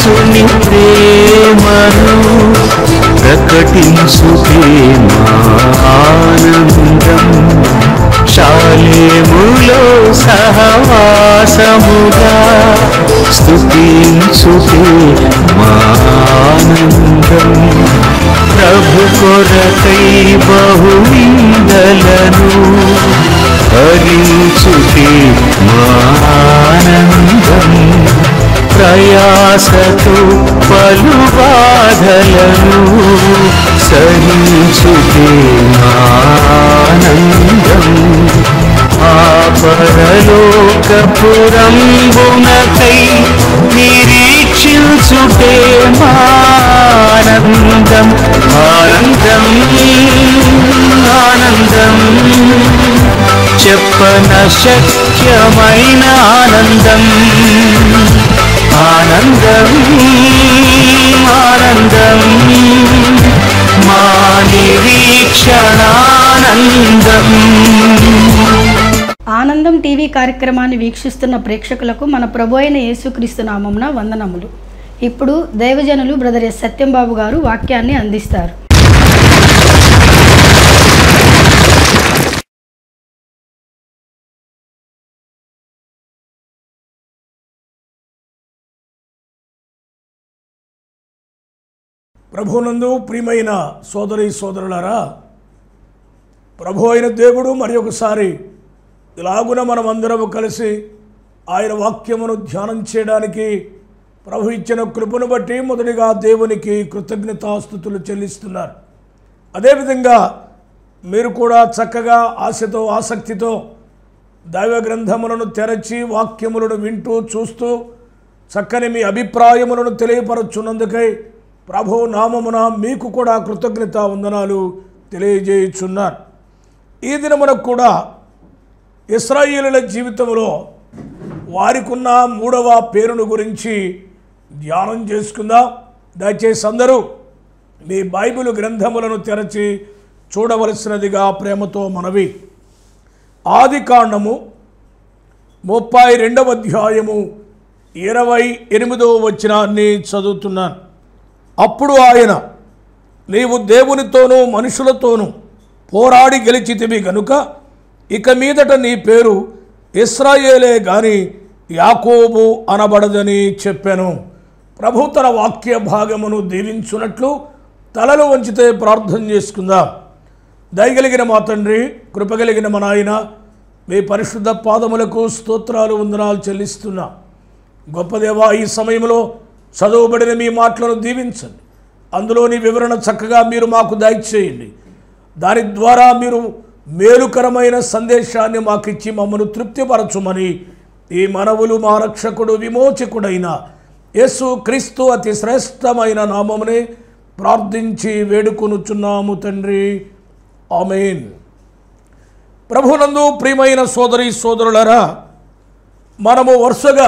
యేసుని ప్రేమను ప్రకటించుటే మా ఆనందం శాలేములో సహవాసముగా స్తుతించుటే మా ఆనందం ప్రభు కొరకై బహువిందలను భరించుటే మా ఆనందం ప్రయాసతో పలు బాధలను సహించుటే మా ఆనందం ఆ పరలోకపురంబునకై నిరీక్షించుటే మానందం ఆనందం ఆనందం చెప్పన శక్యమైన ఆనందం ఆనందం ఆనందం మా నిరీక్షణానందం ఆనందం టీవీ కార్యక్రమాన్ని వీక్షిస్తున్న ప్రేక్షకులకు మన ప్రభు అయిన యేసుక్రీస్తు నామంన వందనములు ఇప్పుడు దైవజనులు బ్రదర్ ఎస్ సత్యంబాబు గారు వాక్యాన్ని అందిస్తారు ప్రభునందు ప్రియమైన సోదరి సోదరులారా ప్రభు అయిన దేవుడు మరి ఒకసారి ఇలాగున మనం అందరము కలిసి ఆయన వాక్యమును ధ్యానం చేయడానికి ప్రభు ఇచ్చిన కృపను బట్టి మొదటిగా దేవునికి కృతజ్ఞతాస్థుతులు చెల్లిస్తున్నారు అదేవిధంగా మీరు కూడా చక్కగా ఆశతో ఆసక్తితో దైవ గ్రంథములను తెరచి వాక్యములను వింటూ చూస్తూ చక్కని మీ అభిప్రాయములను తెలియపరచున్నందుకై ప్రభు నామమున మీకు కూడా కృతజ్ఞత వందనాలు తెలియజేయుచున్నారు ఈ దినమునకు కూడా ఇస్రాయేలుల జీవితంలో వారికున్న మూడవ పేరును గురించి ధ్యానం చేసుకుందాం దయచేసి అందరూ మీ బైబిల్ గ్రంథములను తెరచి చూడవలసినదిగా ప్రేమతో మనవి ఆది కాండము ముప్పై రెండవ అధ్యాయము ఇరవై ఎనిమిదవ వచనాన్ని చదువుతున్నాను అప్పుడు ఆయన నీవు దేవునితోనూ మనుషులతోనూ పోరాడి గెలిచితివి గనుక ఇక మీదట నీ పేరు ఇస్రాయేలే గాని యాకోబు అనబడదని చెప్పాను ప్రభు తన వాక్య భాగమును దీవించున్నట్లు తలలు వంచితే ప్రార్థన చేసుకుందాం దయగలిగిన మా తండ్రి కృపగలిగిన మా నాయన మీ పరిశుద్ధ పాదములకు స్తోత్రాలు వందనాలు చెల్లిస్తున్నా గొప్ప దేవా ఈ సమయంలో చదువుబడిన మీ మాటలను దీవించండి అందులోని వివరణ చక్కగా మీరు మాకు దయచేయండి దాని ద్వారా మీరు మేలుకరమైన సందేశాన్ని మాకిచ్చి మమ్మను తృప్తిపరచుమని ఈ మనవులు మా రక్షకుడు విమోచకుడైన యేసు క్రీస్తు అతి శ్రేష్టమైన నామమునే ప్రార్థించి వేడుకొనుచున్నాము తండ్రి ఆమెన్ ప్రభునందు ప్రియమైన సోదరి సోదరులరా మనము వరుసగా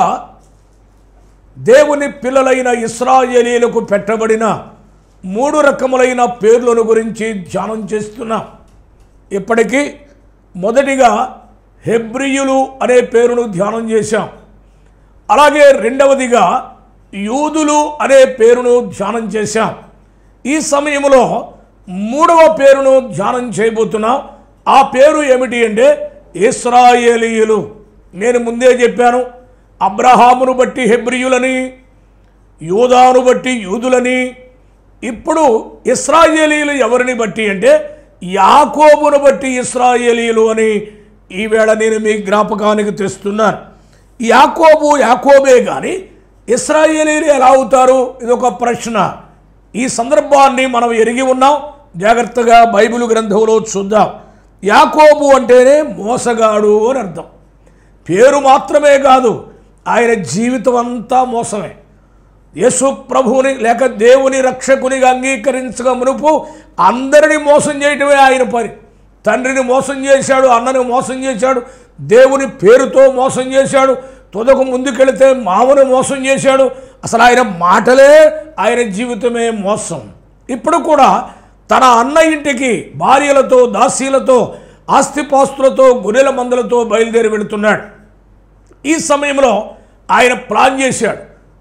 దేవుని పిల్లలైన ఇస్రాయేలీలకు పెట్టబడిన మూడు రకములైన పేర్లను గురించి ధ్యానం చేస్తున్నాం ఇప్పటికీ మొదటిగా హెబ్రియులు అనే పేరును ధ్యానం చేశాం అలాగే రెండవదిగా యూదులు అనే పేరును ధ్యానం చేశాం ఈ సమయంలో మూడవ పేరును ధ్యానం చేయబోతున్నాం ఆ పేరు ఏమిటి అంటే ఇస్రాయేలీయులు నేను ముందే చెప్పాను అబ్రహామును బట్టి హెబ్రియులని యూదాను బట్టి యూదులని ఇప్పుడు ఇస్రాయేలీలు ఎవరిని బట్టి అంటే యాకోబును బట్టి ఇస్రాయేలీలు అని ఈవేళ నేను మీ జ్ఞాపకానికి తెస్తున్నాను యాకోబు యాకోబే కానీ ఇస్రాయేలీలు ఎలా అవుతారు ఇదొక ప్రశ్న ఈ సందర్భాన్ని మనం ఎరిగి ఉన్నాం జాగ్రత్తగా బైబిల్ గ్రంథంలో చూద్దాం యాకోబు అంటేనే మోసగాడు అని అర్థం పేరు మాత్రమే కాదు ఆయన జీవితం అంతా మోసమే యేసు ప్రభువుని లేక దేవుని రక్షకునిగా అంగీకరించక మునుపు అందరినీ మోసం చేయటమే ఆయన పని తండ్రిని మోసం చేశాడు అన్నని మోసం చేశాడు దేవుని పేరుతో మోసం చేశాడు తుదకు ముందుకెళితే మామను మోసం చేశాడు అసలు ఆయన మాటలే ఆయన జీవితమే మోసం ఇప్పుడు కూడా తన అన్న ఇంటికి భార్యలతో దాసీలతో ఆస్తిపాస్తులతో గొర్రెల మందలతో బయలుదేరి వెళుతున్నాడు ఈ సమయంలో ఆయన ప్లాన్ చేశాడు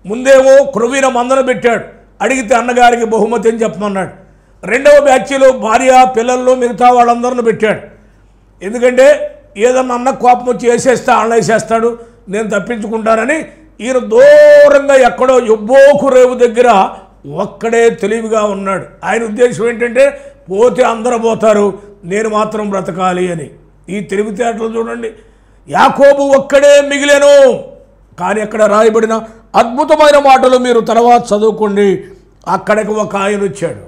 ముందేమో క్రొవ్విన మందన పెట్టాడు అడిగితే అన్నగారికి బహుమతి అని చెప్పమన్నాడు రెండవ బ్యాచ్లో భార్య పిల్లల్లో మిగతా వాళ్ళందరిని పెట్టాడు ఎందుకంటే ఏదన్నా అన్న కోపం వచ్చి వేసేస్తే ఆళ్ళ వేసేస్తాడు నేను తప్పించుకుంటానని ఈయన దూరంగా ఎక్కడో ఎబ్బోకు రేవు దగ్గర ఒక్కడే తెలివిగా ఉన్నాడు ఆయన ఉద్దేశం ఏంటంటే పోతే అందరూ పోతారు నేను మాత్రం బ్రతకాలి అని ఈ తెలివితేటలు చూడండి యాకోబు ఒక్కడే మిగిలేను కానీ అక్కడ రాయబడిన అద్భుతమైన మాటలు మీరు తర్వాత చదువుకోండి అక్కడికి ఒక ఆయన వచ్చాడు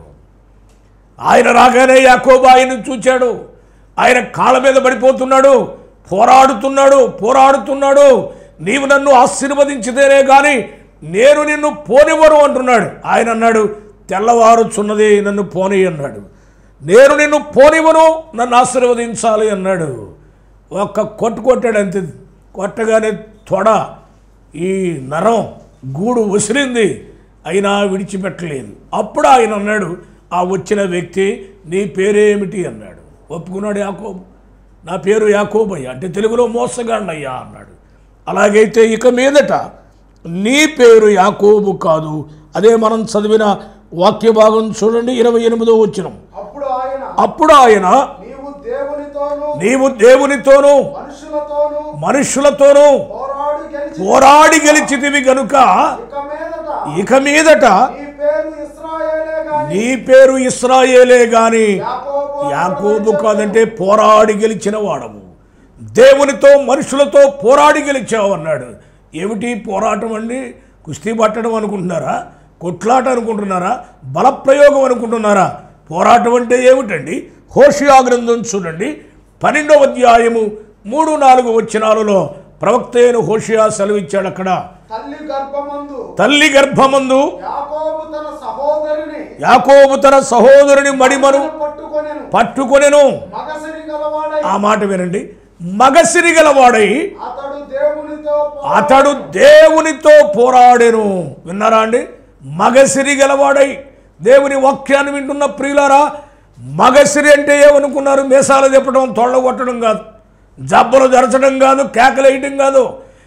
ఆయన రాగానే యాకోబు ఆయన్ని చూచాడు ఆయన కాళ్ళ మీద పడిపోతున్నాడు పోరాడుతున్నాడు పోరాడుతున్నాడు నీవు నన్ను ఆశీర్వదించితేనే కానీ నేను నిన్ను పోనివ్వను అంటున్నాడు ఆయన అన్నాడు తెల్లవారుచున్నది నన్ను పోని అన్నాడు నేను నిన్ను పోనివ్వను నన్ను ఆశీర్వదించాలి అన్నాడు ఒక్క కొట్టు కొట్టాడు అంతే కొట్టగానే తొడ ఈ నరం గూడు ఉసిరింది అయినా విడిచిపెట్టలేదు అప్పుడు ఆయన అన్నాడు ఆ వచ్చిన వ్యక్తి నీ పేరేమిటి అన్నాడు ఒప్పుకున్నాడు యాకోబు నా పేరు యాకోబయ్య అంటే తెలుగులో మోసగాడినయ్యా అన్నాడు అలాగైతే ఇక మీదట నీ పేరు యాకోబు కాదు అదే మనం చదివిన వాక్య భాగం చూడండి ఇరవై ఎనిమిదో వచ్చిన అప్పుడు ఆయన అప్పుడు ఆయన నీవు దేవునితోనూ నీవు దేవునితోనూ మనుషులతోనూ మనుషులతోనూ పోరాడి గెలిచి పోరాడి గెలిచితివి గనుక ఇక మీదట ఇక మీదట నీ పేరు ఇస్రాయేలే గాని నీ పేరు ఇస్రాయేలే గాని యాకోబు యాకోబు కాదంటే పోరాడి గెలిచిన వాడము దేవునితో మనుషులతో పోరాడి గెలిచావు అన్నాడు ఏమిటి పోరాటం అండి కుస్తీ పట్టడం అనుకుంటున్నారా కొట్లాట అనుకుంటున్నారా బలప్రయోగం అనుకుంటున్నారా పోరాటం అంటే ఏమిటండి హోషియా గ్రంథం చూడండి పన్నెండవ అధ్యాయము మూడు నాలుగు వచనాలలో ప్రవక్త అయిన హోషియా సెలవిచ్చాడు అక్కడ తల్లి గర్భమందు తల్లి గర్భమందు యాకోబు తన సహోదరిని యాకోబు తన సహోదరుని మడిమను పట్టుకొనెను పట్టుకొనెను మగసిరి గలవాడై ఆ మాట వినండి మగసిరి గలవాడై అతడు దేవునితో పో- అతడు దేవునితో పోరాడెను విన్నారా అండి మగసిరి గలవాడై దేవుని వాక్యాన్ని వింటున్న ప్రియులారా మగసిరి అంటే ఏమనుకున్నారు మీసాలు తిప్పడం తొళ్ళ కొట్టడం కాదు జబ్బలు జరచడం కాదు కేకలేయటం కాదు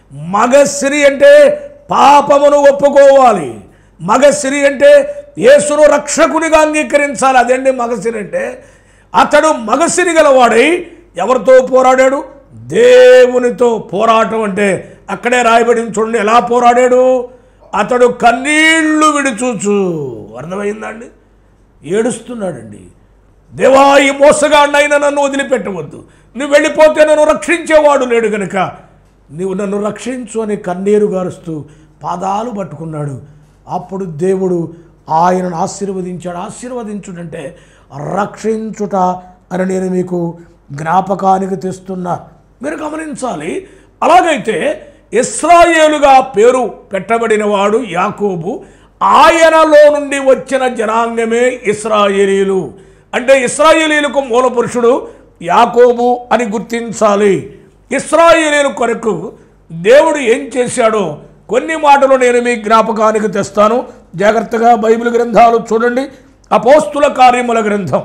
మగసిరి అంటే పాపమును ఒప్పుకోవాలి మగసిరి అంటే యేసును రక్షకునిగా అంగీకరించాలి అదండి మగసిరి అంటే అతడు మగసిరి గలవాడై ఎవరితో పోరాడాడు దేవునితో పోరాటం అంటే అక్కడే రాయబడింది చూడండి ఎలా పోరాడాడు అతడు కన్నీళ్లు విడిచూచు అర్థమైందండి ఏడుస్తున్నాడండి దేవా ఈ మోసగాడినైనా నన్ను వదిలిపెట్టవద్దు నువ్వు వెళ్ళిపోతే నన్ను రక్షించేవాడు లేడు కనుక నీవు నన్ను రక్షించు అని కన్నీరు గారుస్తూ పాదాలు పట్టుకున్నాడు అప్పుడు దేవుడు ఆయనను ఆశీర్వదించాడు ఆశీర్వదించుడంటే రక్షించుట అని నేను మీకు జ్ఞాపకానికి తెస్తున్నా మీరు గమనించాలి అలాగైతే ఇస్రాయేలుగా పేరు పెట్టబడినవాడు యాకోబు ఆయనలో నుండి వచ్చిన జనాంగమే ఇస్రాయేలీలు అంటే ఇస్రాయేలీలకు మూల పురుషుడు యాకోబు అని గుర్తించాలి ఇస్రాయేలీల కొరకు దేవుడు ఏం చేశాడో కొన్ని మాటలు నేను మీ జ్ఞాపకానికి తెస్తాను జాగ్రత్తగా బైబిల్ గ్రంథాలు చూడండి అపోస్తుల కార్యముల గ్రంథం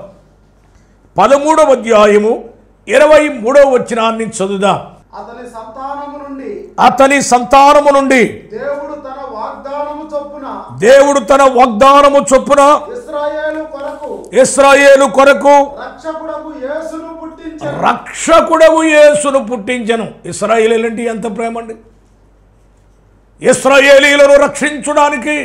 పదమూడవ అధ్యాయము ఇరవై మూడవ వచనాన్ని చదువుదాం అతని సంతానము నుండి అతని సంతానము నుండి దేవుడు తన వాగ్దానము చొప్పున దేవుడు తన వాగ్దానము చొప్పున ఇస్రాయేలు కొరకు ఇస్రాయేలు కొరకు రక్షకుడకు యేసును పుట్టించాడు రక్షకుడవు యేసును పుట్టించను ఇస్రాయేలీలంటే ఎంత ప్రేమ అండి ఇస్రాయేలీలను రక్షించడానికి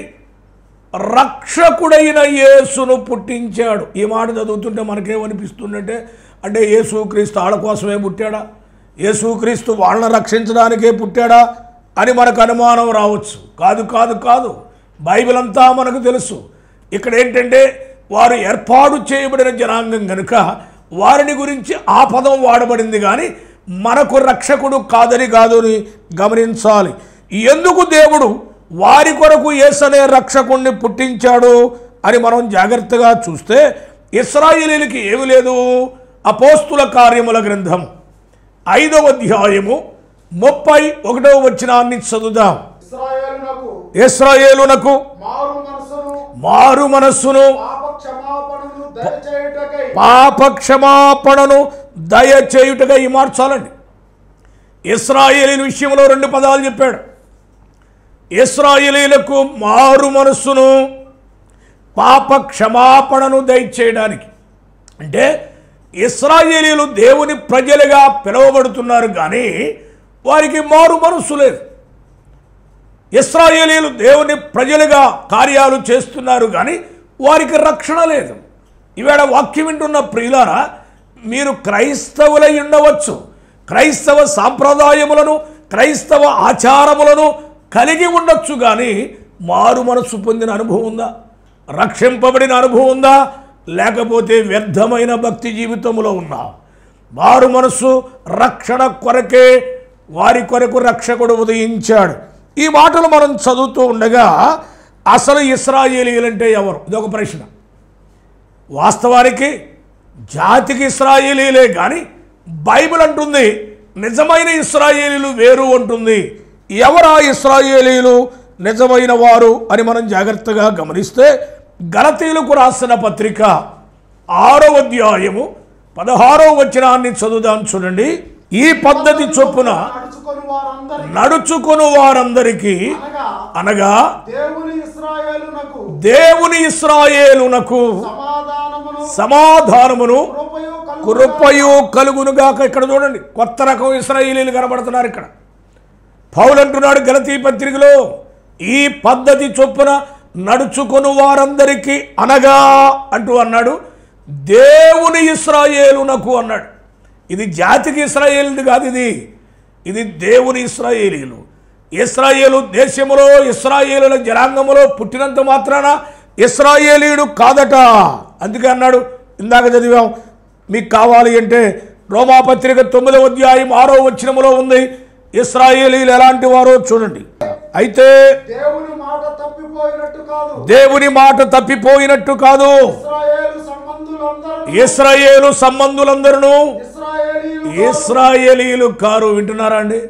రక్షకుడైన యేసును పుట్టించాడు ఈ మాట చదువుతుంటే మనకేమనిపిస్తుందంటే అంటే యేసుక్రీస్తు ఆళ్ళ కోసమే పుట్టాడా యేసుక్రీస్తు వాళ్ళని రక్షించడానికే పుట్టాడా అని మనకు అనుమానం రావచ్చు కాదు కాదు కాదు బైబిల్ అంతా మనకు తెలుసు ఇక్కడ ఏంటంటే వారు ఏర్పాటు చేయబడిన జనాంగం కనుక వారిని గురించి ఆ పదం వాడబడింది కానీ మనకు రక్షకుడు కాదని కాదు అని గమనించాలి ఎందుకు దేవుడు వారి కొరకు యేసనే రక్షకుణ్ణి పుట్టించాడు అని మనం జాగ్రత్తగా చూస్తే ఇస్రాయేలీలకి ఏమి లేదు అపోస్తుల కార్యముల గ్రంథం ఐదవ అధ్యాయము ముప్పై ఒకటవ వచనాన్ని చదువుదాం ఇస్రాయేలునకు ఇస్రాయేలునకు మారు మనసును మారు మనస్సును పాప క్షమాపణను దయచేయుటకై పాప క్షమాపణను దయచేయుటగా ఈ మార్చాలండి ఇస్రాయేలీల విషయంలో రెండు పదాలు చెప్పాడు ఇస్రాయేలీలకు మారు మనస్సును పాప క్షమాపణను దయచేయడానికి అంటే ఇస్రాయేలీలు దేవుని ప్రజలుగా పిలువబడుతున్నారు కానీ వారికి మారు మనస్సు లేదు ఇస్రాయేలీలు దేవుని ప్రజలుగా కార్యాలు చేస్తున్నారు కానీ వారికి రక్షణ లేదు ఈవేళ వాక్యం వింటున్న ప్రియులారా మీరు క్రైస్తవులై ఉండవచ్చు క్రైస్తవ సాంప్రదాయములను క్రైస్తవ ఆచారములను కలిగి ఉండొచ్చు కానీ మారు మనస్సు పొందిన అనుభవం ఉందా రక్షింపబడిన అనుభవం ఉందా లేకపోతే వ్యర్థమైన భక్తి జీవితంలో ఉన్నా మారు మనస్సు రక్షణ కొరకే వారి కొరకు రక్షకుడు ఉదయించాడు ఈ మాటలు మనం చదువుతూ ఉండగా అసలు ఇస్రాయేలీలంటే ఎవరు ఇదొక ప్రశ్న వాస్తవానికి జాతికి ఇస్రాయేలీలే కానీ బైబిల్ అంటుంది నిజమైన ఇస్రాయేలీలు వేరు అంటుంది ఎవరా ఇస్రాయేలీలు నిజమైన వారు అని మనం జాగ్రత్తగా గమనిస్తే గలతీలకు రాసిన పత్రిక ఆరో అధ్యాయము పదహారో వచనాన్ని చదువుదాం చూడండి ఈ పద్ధతి చొప్పున నడుచుకొని వారందరి నడుచుకుని వారందరికీ అనగా అనగా దేవుని ఇస్రాయేలునకు దేవుని ఇస్రాయేలునకు సమాధానమును సమాధానమును కృపయు కలుగును. కృపయు కలుగునుగాక ఇక్కడ చూడండి కొత్త రకం ఇస్రాయేలీలు కనబడుతున్నారు ఇక్కడ పౌలు అంటున్నాడు గలతీ పత్రికలో ఈ పద్ధతి చొప్పున నడుచుకుని వారందరికీ అనగా అంటూ అన్నాడు దేవుని ఇస్రాయేలునకు అన్నాడు ఇది జాతికి ఇస్రాయేలుది కాదు ఇది ఇది దేవుని ఇస్రాయేలీలు ఇస్రాయేలు దేశములో ఇస్రాయేలుల జనాంగములో పుట్టినంత మాత్రాన ఇస్రాయేలీయుడు కాదట అందుకే అన్నాడు ఇందాక చదివాం మీకు కావాలి అంటే రోమాపత్రిక తొమ్మిదవ అధ్యాయం ఆరో వచనములో ఉంది ఇస్రాయేలీలు ఎలాంటి వారో చూడండి అయితే దేవుని మాట తప్పిపోయినట్టు కాదు దేవుని మాట తప్పిపోయినట్టు కాదు ఇస్రాయేలు సంబంధులందరూ ఇస్రాయేలు సంబంధులందరూ ఇస్రాయేలీలు ఇస్రాయేలీలు కారు వింటున్నారా అండి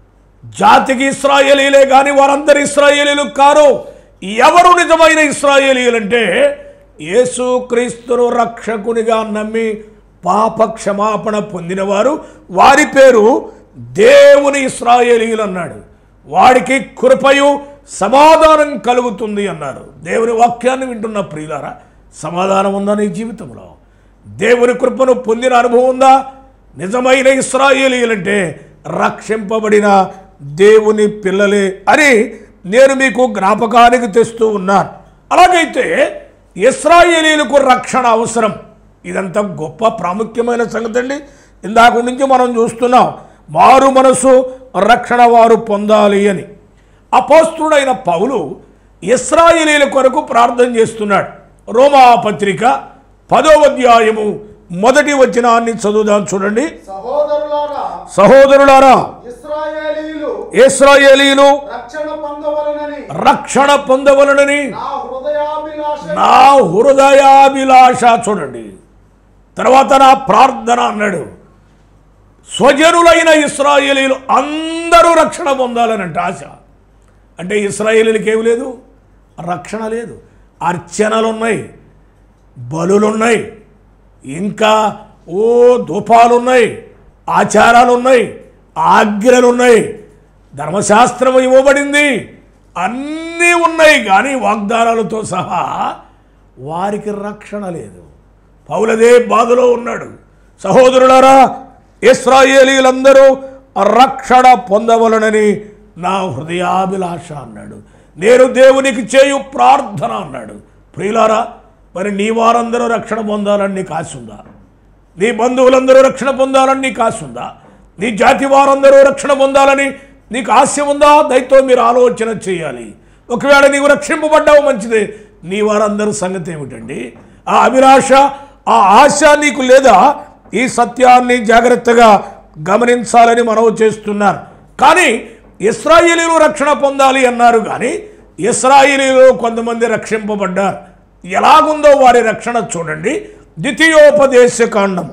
జాతికి ఇస్రాయేలీలే కానీ వారందరు ఇస్రాయేలీలు కారు ఎవరు నిజమైన ఇస్రాయేలీలంటే యేసుక్రీస్తును రక్షకునిగా నమ్మి పాప క్షమాపణ పొందినవారు వారి పేరు దేవుని ఇస్రాయేలీలు అన్నాడు వాడికి కృపయు సమాధానం కలుగుతుంది అన్నారు దేవుని వాక్యాన్ని వింటున్న ప్రియులారా సమాధానం ఉందా నీ జీవితంలో దేవుని కృపను పొందిన అనుభవం ఉందా నిజమైన ఇస్రాయేలీలంటే రక్షింపబడిన దేవుని పిల్లలే అని నేను మీకు జ్ఞాపకానికి తెస్తూ ఉన్నాను అలాగైతే ఇస్రాయేలీలకు రక్షణ అవసరం ఇదంతా గొప్ప ప్రాముఖ్యమైన సంగతి అండి ఇందాక నుంచి మనం చూస్తున్నాం మారు మనసు రక్షణ వారు పొందాలి అని అపోస్తుడైన పౌలు ఇస్రాయేలీల కొరకు ప్రార్థన చేస్తున్నాడు రోమా పత్రిక పదో అధ్యాయము మొదటి వచనాన్ని చదువుదాం చూడండి సహోదరులారా సహోదరులారా ఇస్రాయేలీలు ఇస్రాయేలీలు రక్షణ పొందవలనని రక్షణ పొందవలనని నా హృదయాభిలాష నా హృదయాభిలాష చూడండి తర్వాత నా ప్రార్థన అన్నాడు స్వజనులైన ఇస్రాయేలీలు అందరూ రక్షణ పొందాలనంట ఆశ అంటే ఇస్రాయేలీలకి ఏమి లేదు రక్షణ లేదు అర్చనలు ఉన్నాయి బలులున్నాయి ఇంకా ఓ ధూపాలు ఉన్నాయి ఆచారాలు ఉన్నాయి ఆజ్ఞలు ఉన్నాయి ధర్మశాస్త్రం ఇవ్వబడింది అన్నీ ఉన్నాయి కానీ వాగ్దానాలతో సహా వారికి రక్షణ లేదు పౌలదే బాధలో ఉన్నాడు సహోదరులారా ఇస్రాయేలీలందరూ రక్షణ పొందవలనని నా హృదయాభిలాష అన్నాడు నేను దేవునికి చేయు ప్రార్థన అన్నాడు ప్రియులారా మరి నీ వారందరూ రక్షణ పొందాలని నీకు ఆశ ఉందా నీ బంధువులందరూ రక్షణ పొందాలని నీకు ఆశ ఉందా నీ జాతి వారందరూ రక్షణ పొందాలని నీకు ఆశ ఉందా దయతో మీరు ఆలోచన చేయాలి ఒకవేళ నీవు రక్షింపబడ్డావు మంచిదే నీ వారందరూ సంగతి ఏమిటండి ఆ అభిలాష ఆ ఆశ నీకు లేదా ఈ సత్యాన్ని జాగ్రత్తగా గమనించాలని మనవి చేస్తున్నారు కానీ ఇస్రాయేలీలు రక్షణ పొందాలి అన్నారు కానీ ఇస్రాయేలీలు కొంతమంది రక్షింపబడ్డారు ఎలాగుందో వారి రక్షణ చూడండి ద్వితీయోపదేశ కాండము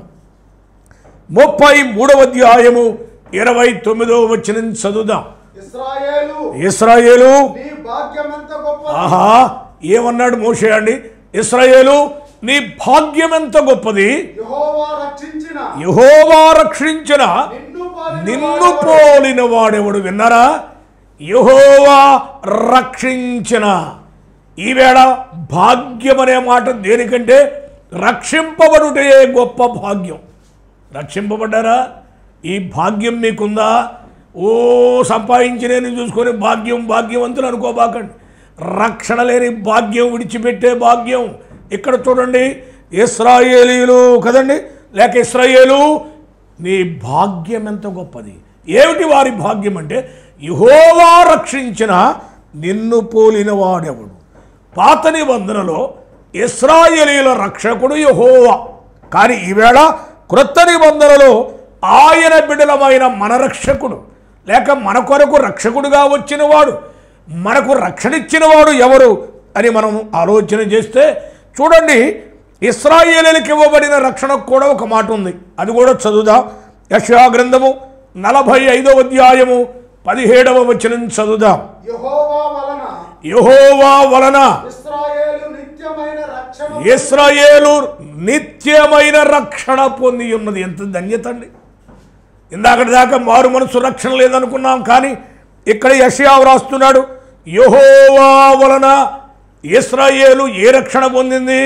ముప్పై మూడవ అధ్యాయము ఇరవై తొమ్మిదవ వచ్చిన చదువుదాం ఇస్రాయేలు ఇస్రాయేలు నీ భాగ్యం ఎంత గొప్ప ఆహా ఏమన్నాడు మోషే అండి ఇస్రాయేలు నీ భాగ్యం ఎంత గొప్పది యెహోవా రక్షించిన యహోవా రక్షించిన నిన్ను పాలిన నిన్ను వాడెవడు? పోలిన వాడెవడు విన్నారా యహోవా రక్షించిన ఈవేళ భాగ్యం అనే మాట దేనికంటే రక్షింపబడుటే గొప్ప భాగ్యం రక్షింపబడ్డారా ఈ భాగ్యం మీకుందా ఓ సంపాదించి నేను చూసుకొని భాగ్యం భాగ్యవంతులు అనుకోబాకండి రక్షణ లేని భాగ్యం విడిచిపెట్టే భాగ్యం ఇక్కడ చూడండి ఇస్రాయేలీలు కదండి లేక ఇస్రాయేలు నీ భాగ్యం ఎంత గొప్పది ఏమిటి వారి భాగ్యం అంటే యహోవా రక్షించిన నిన్ను పోలిన వాడెవడు పాత నిబంధనలో ఇస్రాయేలీల రక్షకుడు యహోవా కానీ ఈవేళ క్రొత్త నిబంధనలో ఆయన బిడలమైన మన రక్షకుడు లేక మన కొరకు రక్షకుడుగా వచ్చినవాడు మనకు రక్షణ ఇచ్చినవాడు ఎవరు అని మనం ఆలోచన చేస్తే చూడండి ఇస్రాయేలీలకు ఇవ్వబడిన రక్షణకు కూడా ఒక మాట ఉంది అది కూడా చదువుదాం యశా గ్రంథము నలభై ఐదవ అధ్యాయము పదిహేడవ వచనం చదువుదాం యెహోవా వలన యహోవా వలన ఇస్రాయేలు నిత్యమైన రక్షణ ఇస్రాయేలు నిత్యమైన రక్షణ పొంది ఉన్నది ఎంత ధన్యత అండి ఇందాకటి దాకా మారు మనసు రక్షణ లేదనుకున్నాం కానీ ఇక్కడ యషయా వ్రాస్తున్నాడు యహోవా వలన ఇస్రాయేలు ఏ రక్షణ పొందింది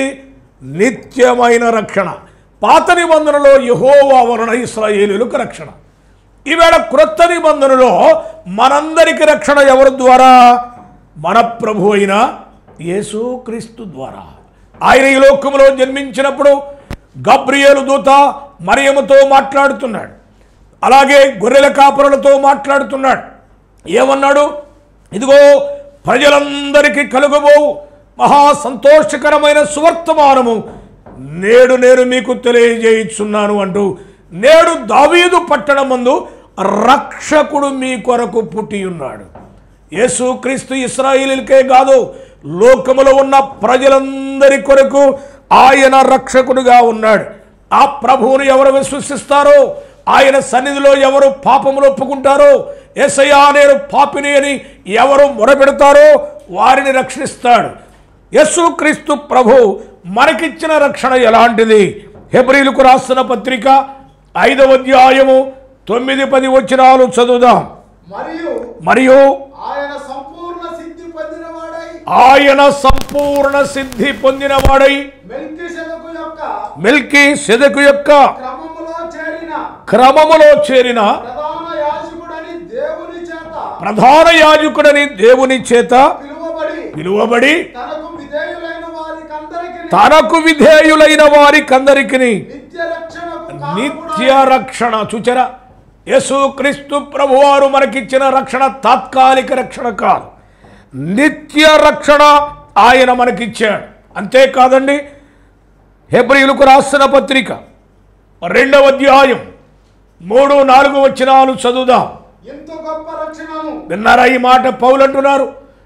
నిత్యమైన రక్షణ పాత నిబంధనలో యహోవా వలన ఇస్రాయేలులకు రక్షణ ఈవేళ క్రొత్త నిబంధనలో మనందరికి రక్షణ ఎవరి ద్వారా మన ప్రభు అయిన యేసుక్రీస్తు ద్వారా ఆయన ఈ లోకములో జన్మించినప్పుడు గబ్రియేలు దూత మరియముతో మాట్లాడుతున్నాడు అలాగే గొర్రెల కాపరులతో మాట్లాడుతున్నాడు ఏమన్నాడు ఇదిగో ప్రజలందరికీ కలుగబోవు మహా సంతోషకరమైన సువర్తమానము నేడు నేను మీకు తెలియజేయుచున్నాను అంటూ నేడు దావీదు పట్టణమందు రక్షకుడు మీ కొరకు పుట్టి ఉన్నాడు యేసుక్రీస్తు ఇస్రాయిలీలకే కాదు లోకములో ఉన్న ప్రజలందరి కొరకు ఆయన రక్షకుడుగా ఉన్నాడు ఆ ప్రభువును ఎవరు విశ్వసిస్తారో ఆయన సన్నిధిలో ఎవరు పాపములు ఒప్పుకుంటారో ఎసయ్యా నేను పాపిని అని ఎవరు మొరపెడతారో వారిని రక్షిస్తాడు యేసుక్రీస్తు ప్రభు మనకిచ్చిన రక్షణ ఎలాంటిది హెబ్రిలకు రాస్తున్న పత్రిక ఐదవ అధ్యాయము తొమ్మిది పది వచనాలు చదువుదాం మరియు మరియు ఆయన సంపూర్ణ సిద్ధి పొందినవాడై ఆయన సంపూర్ణ సిద్ధి పొందినవాడై మెల్కిసెదకు యొక్క మిల్కీ సెదకు యొక్క క్రమములో చేరిన క్రమములో చేరిన ప్రధాన యాజకుడని దేవుని చేత ప్రధాన యాజకుడని దేవుని చేత పిలువబడి పిలువబడి తనకు విధేయులైన వారికందరికి తనకు విధేయులైన వారికందరికి నిత్య రక్షణకు నిత్య రక్షణ చూచరా యేసుక్రీస్తు ప్రభువారు మనకిచ్చిన రక్షణ తాత్కాలిక రక్షణ కాదు నిత్య రక్షణ ఆయన మనకిచ్చాడు అంతేకాదండి హెబ్రియులకు రాసిన పత్రిక రెండవ అధ్యాయం మూడు నాలుగు వచనాలు చదువుదాం ఇంత గొప్ప రక్షణను విన్నారా ఈ మాట పౌలు అంటున్నారు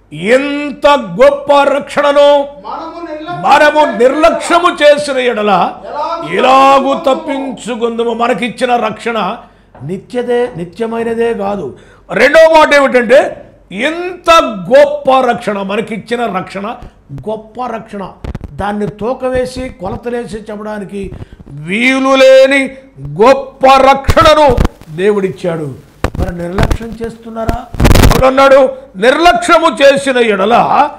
ఎంత గొప్ప రక్షణను మనము నిర్లక్ష్యం మనము నిర్లక్ష్యము చేసిన ఎడల ఎలాగూ తప్పించుకుందాము మనకిచ్చిన రక్షణ నిత్యదే నిత్యమైనదే కాదు రెండో మాట ఏమిటంటే ఎంత గొప్ప రక్షణ మనకిచ్చిన రక్షణ గొప్ప రక్షణ దాన్ని తూకవేసి కొలతలేసి చెప్పడానికి వీలు లేని గొప్ప రక్షణను దేవుడిచ్చాడు మరి నిర్లక్ష్యం చేస్తున్నారా అన్నాడు నిర్లక్ష్యము చేసిన ఎడల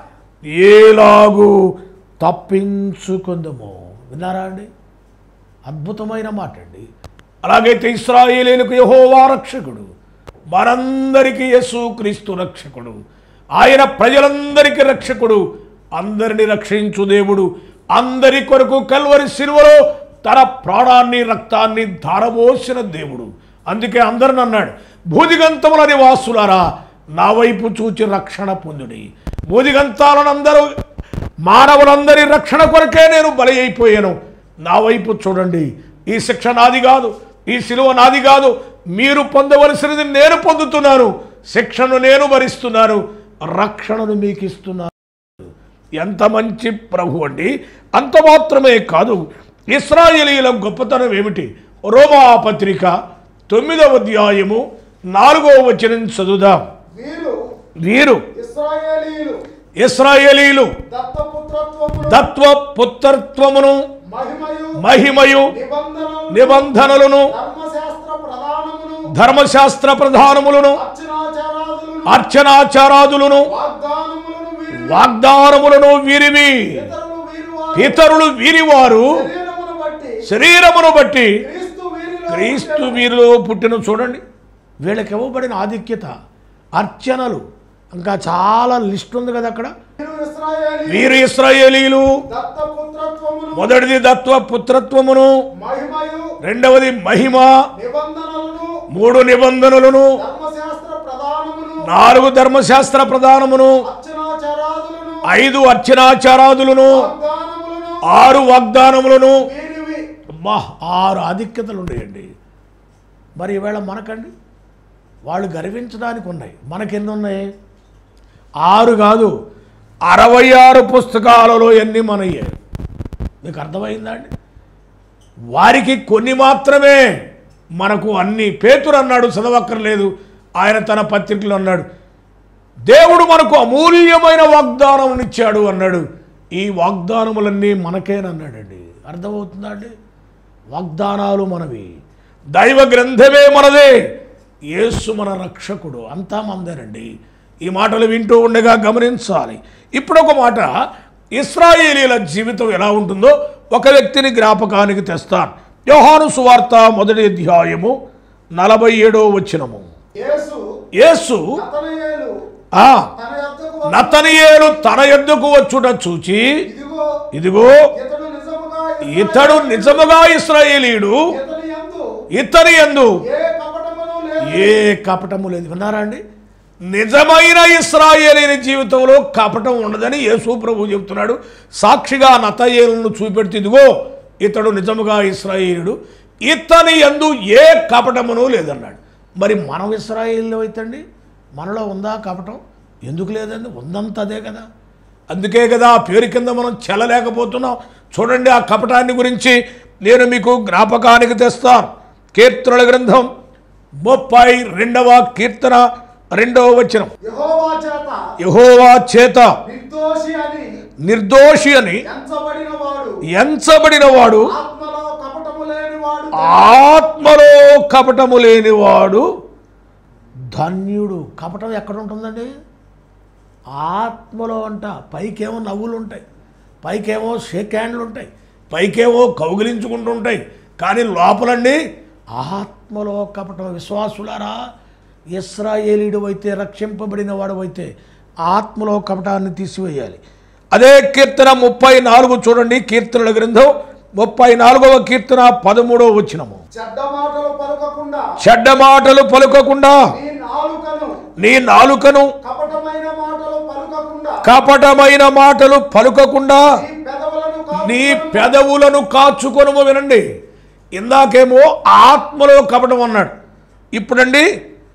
ఏలాగు తప్పించుకుందము విన్నారా అండి అద్భుతమైన మాట అండి అలాగైతే ఇస్రాయేలీలకు యహోవా రక్షకుడు మనందరికీ యేసు క్రీస్తు రక్షకుడు ఆయన ప్రజలందరికీ రక్షకుడు అందరిని రక్షించు దేవుడు అందరి కొరకు కల్వరి సిలువలో తన ప్రాణాన్ని రక్తాన్ని ధారబోసిన దేవుడు అందుకే అందరిని అన్నాడు భూదిగంతముల నివాసులారా నా వైపు చూచి రక్షణ పొందుడి భూదిగంతాలనందరూ మానవులందరి రక్షణ కొరకే నేను బలి అయిపోయాను నా వైపు చూడండి ఈ శిక్ష నాది కాదు ఈ సిలువ నాది కాదు మీరు పొందవలసినది నేను పొందుతున్నాను శిక్షను నేను భరిస్తున్నాను రక్షణను మీకు ఇస్తున్నాను ఎంత మంచి ప్రభు అండి అంత మాత్రమే కాదు ఇస్రాయేలీల గొప్పతనం ఏమిటి రోమా పత్రిక తొమ్మిదవ అధ్యాయము నాలుగవ వచనం చదువుదాం వీరు వీరు ఇస్రాయేలీలు ఇస్రాయేలీలు దత్తపుత్రత్వమును తత్వ పుత్రత్వమును మహిమయు మహిమయు నిబంధనలు నిబంధనలను ధర్మశాస్త్ర ప్రధానమును ధర్మశాస్త్ర ప్రధానములను అర్చనాచారాదులను అర్చనాచారాదులను వాగ్దానములను వీరి వాగ్దానములను వీరివి ఇతరులు వీరి వారు ఇతరులు వీరివారు శరీరమును బట్టి శరీరమును బట్టి క్రీస్తు వీరిలో క్రీస్తు వీరిలో పుట్టిన చూడండి వీళ్ళకి ఇవ్వబడిన ఆధిక్యత అర్చనలు ఇంకా చాలా లిస్ట్ ఉంది కదా అక్కడ వీరు ఇశ్రాయేలీ వీరు ఇస్రాయేలీలు దత్తపుత్రత్వమును మొదటిది దత్వ పుత్రత్వమును మహిమయు రెండవది మహిమ నిబంధనలను మూడు నిబంధనలను ధర్మశాస్త్ర ప్రధానమును నాలుగు ధర్మశాస్త్ర ప్రధానమును అర్చనాచారాదులను ఐదు అర్చనాచారాదులను వాగ్దానములను ఆరు వాగ్దానములను వీరివి అబ్బా ఆరు ఆధిక్యతలు ఉన్నాయండి మరి ఈవేళ మనకండి వాళ్ళు గర్వించడానికి ఉన్నాయి మనకెన్ని ఉన్నాయి ఆరు కాదు అరవై ఆరు పుస్తకాలలో ఎన్ని మనయ్యాయి మీకు అర్థమైందా అండి వారికి కొన్ని మాత్రమే మనకు అన్ని పేతురు అన్నాడు చదవక్కర్లేదు ఆయన తన పత్రికలో అన్నాడు దేవుడు మనకు అమూల్యమైన వాగ్దానం ఇచ్చాడు అన్నాడు ఈ వాగ్దానములన్నీ మనకేనన్నాడండి అర్థమవుతుందా అండి వాగ్దానాలు మనవి దైవ గ్రంథమే మనదే యేసు మన రక్షకుడు అంతా మనదేనండి ఈ మాటలు వింటూ ఉండగా గమనించాలి ఇప్పుడు ఒక మాట ఇస్రాయేలీల జీవితం ఎలా ఉంటుందో ఒక వ్యక్తిని జ్ఞాపకానికి తెస్తాను యోహాను సువార్త మొదటి అధ్యాయము నలభై ఏడో వచ్చినము యేసు యేసు నతనయేలు ఆ తన యొద్దకు వచ్చి, నతనియేలు తన ఎద్దుకు వచ్చుట చూచి ఇదిగో ఇదిగో ఇతడు నిజముగా ఇతడు నిజముగా ఇస్రాయేలీయుడు ఇతని యందు ఇతని ఎందు ఏ కపటమును లేదు ఏ కపటము లేదు విన్నారా అండి నిజమైన ఇస్రాయేలీని జీవితంలో కపటం ఉండదని యేసు ప్రభు చెబుతున్నాడు సాక్షిగా నతయేలును చూపెడుతూ ఇదిగో ఇతడు నిజముగా ఇస్రాయేలుడు ఇతని ఎందు ఏ కపటమును లేదన్నాడు మరి మనం ఇస్రాయేల్లో అయితండి మనలో ఉందా కపటం ఎందుకు లేదండి ఉందంత అదే కదా అందుకే కదా ఆ పేరు కింద మనం చెల్లలేకపోతున్నాం చూడండి ఆ కపటాన్ని గురించి నేను మీకు జ్ఞాపకానికి తెస్తాను కీర్తనల గ్రంథం ముప్పై రెండవ కీర్తన రెండవ వచనం యెహోవా చేత యహోవా చేత నిర్దోషి అని నిర్దోషి అని ఎంచబడిన వాడు ఎంచబడిన వాడు ఆత్మలో కపటము లేని వాడు ఆత్మలో కపటము లేనివాడు ధన్యుడు కపటం ఎక్కడ ఉంటుందండి ఆత్మలో అంట పైకేమో నవ్వులు ఉంటాయి పైకేమో షేక్ హ్యాండ్లు ఉంటాయి పైకేమో కౌగిలించుకుంటూ ఉంటాయి కానీ లోపలండి ఆత్మలో కపటం విశ్వాసులారా ఇస్రాయేలీడు అయితే రక్షింపబడిన వాడు అయితే ఆత్మలో కపటాన్ని తీసివేయాలి అదే కీర్తన ముప్పై నాలుగు చూడండి కీర్తనల గ్రంథం ముప్పై నాలుగవ కీర్తన పదమూడవ వచ్చినము చెడ్డ మాటలు పలకకుండా చెడ్డ మాటలు పలుకకుండా నీ నాలుకను నీ నాలుకను కపటమైన మాటలు పలకకుండా కపటమైన మాటలు పలుకకుండా నీ పెదవులను కాపు నీ పెదవులను కాచుకొనుము వినండి ఇందాకేమో ఆత్మలో కపటం అన్నాడు ఇప్పుడండి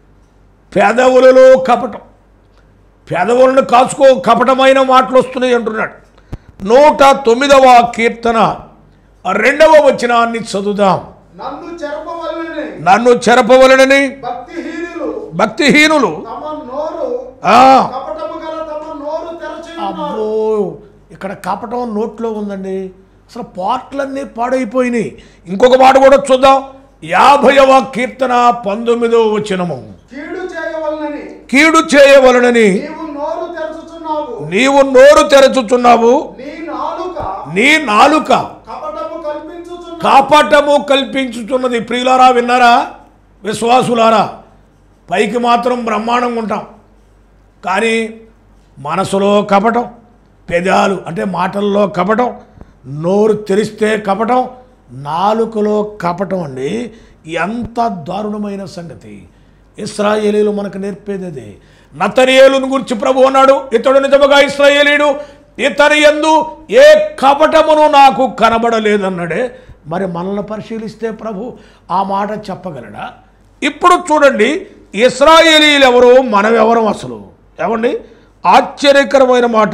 పెదవులలో కపటం పెదవులను కాచుకో కపటమైన మాటలు వస్తున్నాయి అంటున్నాడు నూట తొమ్మిదవ కీర్తన రెండవ వచనాన్ని చదువుదాం నన్ను చెరపవల్లని నన్ను చెరపవలనని భక్తిహీనులు భక్తిహీనులు తమ నోరు ఆ కపటము గల తమ నోరు తెరచి ఉన్నారు అబ్బో ఇక్కడ కపటం నోట్లో ఉందండి అసలు పాటలన్నీ పాడైపోయినాయి ఇంకొక మాట కూడా చూద్దాం యాభైవ కీర్తన పంతొమ్మిదవ వచనము కీడు చేయవలనని కీడు చేయవలనని నీవు నోరు తెరచుచున్నావు నీవు నోరు తెరచుచున్నావు నీ నాలుక నీ నాలుక కపటము కల్పించుచున్నావు కాపాటము కల్పించుతున్నది ప్రియులారా విన్నారా విశ్వాసులారా పైకి మాత్రం బ్రహ్మాండంగా ఉంటాం కానీ మనసులో కపటం పెదాలు అంటే మాటల్లో కపటం నోరు తెరిస్తే కపటం నాలుకలో కపటం అండి ఎంత దారుణమైన సంగతి ఇస్రాయేలీలు మనకు నేర్పేది అదే నతనియేలును గురించి ప్రభు అన్నాడు ఇతడు నిజముగా ఇస్రాయేలీడు ఇతని ఎందు ఏ కపటమును నాకు కనబడలేదన్నాడే మరి మనల్ని పరిశీలిస్తే ప్రభు ఆ మాట చెప్పగలడా ఇప్పుడు చూడండి ఇస్రాయేలీలు ఎవరు మనం ఎవరం అసలు ఏమండి ఆశ్చర్యకరమైన మాట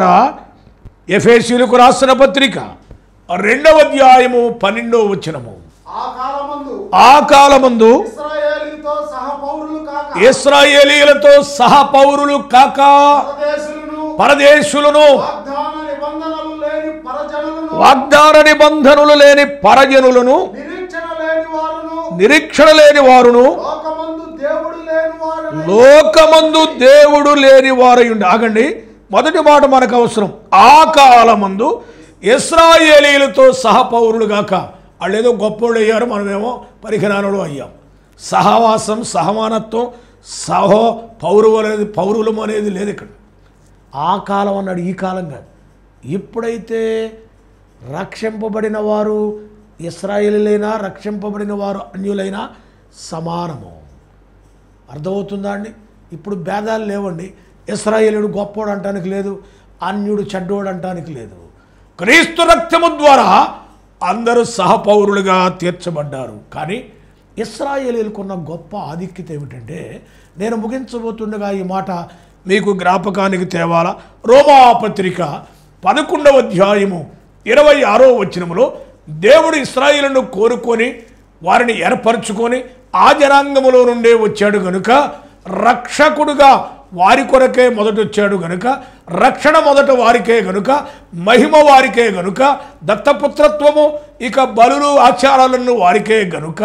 ఎఫేసీలకు రాసిన పత్రిక రెండవ అధ్యాయము పన్నెండవ వచనము ఆ కాలమందు ఆ కాలమందు ఇస్రాయేలీతో సహ పౌరులు కాక ఇస్రాయేలీలతో సహ పౌరులు కాక పరదేశులను పరదేశులను వాగ్దాన నిబంధనలు లేని పరజనులను వాగ్దాన నిబంధనలు లేని పరజనులను నిరీక్షణ లేని వారును నిరీక్షణ లేని వారును లోకమందు దేవుడు లేని వారు లోకమందు దేవుడు లేని వారయుండి ఆగండి మొదటి మాట మనకు అవసరం ఆ కాలమందు ఇస్రాయేలీలతో సహపౌరులు గాక వాళ్ళు ఏదో గొప్పోళ్ళు అయ్యారు మనమేమో పరిజ్ఞానులు అయ్యాం సహవాసం సహమానత్వం సహో పౌరువు అనేది పౌరులం అనేది లేదు ఇక్కడ ఆ కాలం అన్నాడు ఈ కాలం కాదు ఇప్పుడైతే రక్షింపబడిన వారు ఇస్రాయేలీలైనా రక్షింపబడిన వారు అన్యులైనా సమానము అర్థమవుతుందా అండి ఇప్పుడు భేదాలు లేవండి ఇస్రాయేలుడు గొప్పోడు అంటానికి లేదు అన్యుడు చెడ్డోడు అంటానికి లేదు క్రీస్తు రక్తము ద్వారా అందరూ సహపౌరులుగా తీర్చబడ్డారు కానీ ఇస్రాయేలీలకున్న గొప్ప ఆధిక్యత ఏమిటంటే నేను ముగించబోతుండగా ఈ మాట మీకు జ్ఞాపకానికి తేవాలా రోమాపత్రిక పదకొండవ అధ్యాయము ఇరవై ఆరో వచనములో దేవుడు ఇస్రాయేలును కోరుకొని వారిని ఏర్పరచుకొని ఆ జనాంగములో నుండే వచ్చాడు గనుక రక్షకుడుగా వారి కొరకే మొదట వచ్చాడు గనుక రక్షణ మొదట వారికే గనుక మహిమ వారికే గనుక దత్తపుత్రత్వము ఇక బలులు ఆచారాలను వారికే గనుక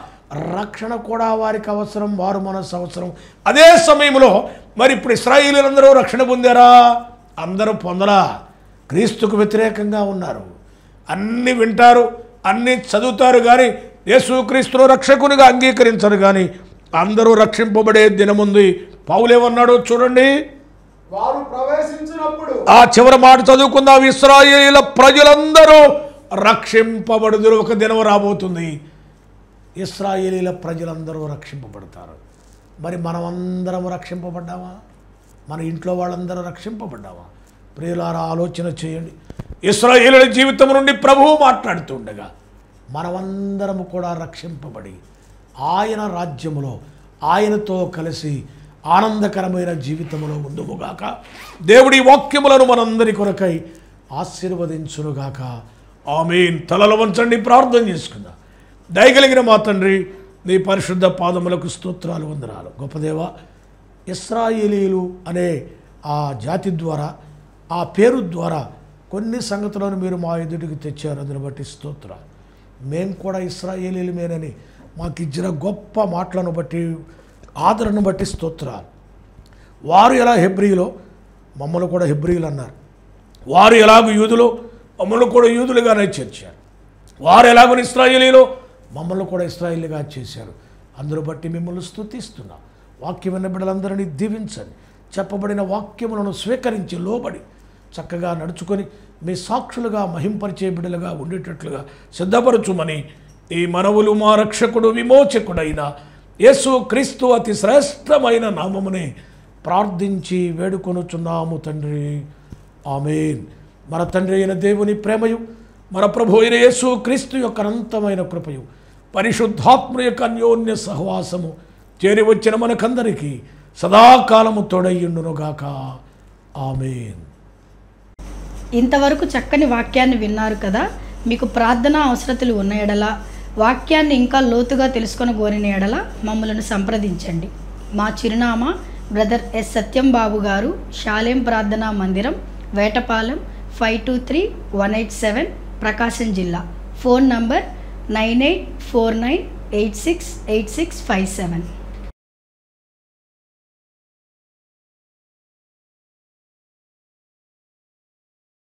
రక్షణ కూడా వారికి అవసరం వారు మనసు అవసరం అదే సమయంలో మరి ఇప్పుడు ఇస్రాయిలీలందరూ రక్షణ పొందారా అందరూ పొందరా క్రీస్తుకు వ్యతిరేకంగా ఉన్నారు అన్ని వింటారు అన్ని చదువుతారు కానీ యేసుక్రీస్తును రక్షకునిగా అంగీకరించరు కానీ అందరూ రక్షింపబడే దినముంది పౌలేమన్నాడో చూడండి వారు ప్రవేశించినప్పుడు ఆ చివరి మాట చదువుకుందాం ఇస్రాయేలీల ప్రజలందరూ రక్షింపబడుదురు ఒక దినం రాబోతుంది ఇస్రాయేలీల ప్రజలందరూ రక్షింపబడతారు మరి మనమందరం రక్షింపబడ్డామా మన ఇంట్లో వాళ్ళందరూ రక్షింపబడ్డామా ప్రియులారా ఆలోచన చేయండి ఇస్రాయేలుల జీవితం నుండి ప్రభువు మాట్లాడుతుండగా మనమందరము కూడా రక్షింపబడి ఆయన రాజ్యములో ఆయనతో కలిసి ఆనందకరమైన జీవితములో ఉందుముగాక దేవుడి వాక్యములను మనందరి కొరకై ఆశీర్వదించునుగాక ఆమెన్ తలలు వంచండి ప్రార్థన చేసుకుందాం దయగలిగిన మా తండ్రి నీ పరిశుద్ధ పాదములకు స్తోత్రాలు వందనాలు గొప్పదేవ ఇస్రాయేలీలు అనే ఆ జాతి ద్వారా ఆ పేరు ద్వారా కొన్ని సంగతులను మీరు మా ఎదుటికి తెచ్చారు అందుని బట్టి స్తోత్రాలు మేము కూడా ఇస్రాయేలీలమేనని మాకు ఇచ్చిన గొప్ప మాటలను బట్టి ఆదరణను బట్టి స్తోత్రాలు వారు ఎలా హెబ్రియులో మమ్మల్ని కూడా హెబ్రియులు అన్నారు వారు ఎలాగో యూదులో మమ్మల్ని కూడా యూదులుగానే చేర్చారు వారు ఎలాగో ఇస్రాయేలీలో మమ్మల్ని కూడా ఇస్రాయేలీగా చేశారు అందరూ బట్టి మిమ్మల్ని స్తుతిస్తున్నాం వాక్యం విన్న బిడ్డలందరినీ దీవించండి చెప్పబడిన వాక్యములను స్వీకరించి లోబడి చక్కగా నడుచుకొని మీ సాక్షులుగా మహింపరిచే బిడ్డలుగా ఉండేటట్లుగా సిద్ధపరచుమని ఈ మనవులు మా రక్షకుడు విమోచకుడైన యేసు క్రీస్తు అతి శ్రేష్టమైన నామమునే ప్రార్థించి వేడుకొనుచున్నాము తండ్రి ఆమెన్ మన తండ్రి అయిన దేవుని ప్రేమయు మన ప్రభు అయిన యేసు క్రీస్తు యొక్క అనంతమైన కృపయు పరిశుద్ధాత్మ యొక్క అన్యోన్య సహవాసము చేరి వచ్చిన మనకందరికీ సదాకాలము తోడయ్యుండునుగాక ఆమెన్ ఇంతవరకు చక్కని వాక్యాన్ని విన్నారు కదా మీకు ప్రార్థన అవసరతలు ఉన్న ఎడల వాక్యాన్ని ఇంకా లోతుగా తెలుసుకొని కోరిన ఎడల మమ్మలను సంప్రదించండి మా చిరునామా బ్రదర్ ఎస్ సత్యం బాబు గారు శాలేం ప్రార్థనా మందిరం Vetapalem five two three one eight seven Prakasam జిల్లా phone number nine eight four nine eight six eight six five seven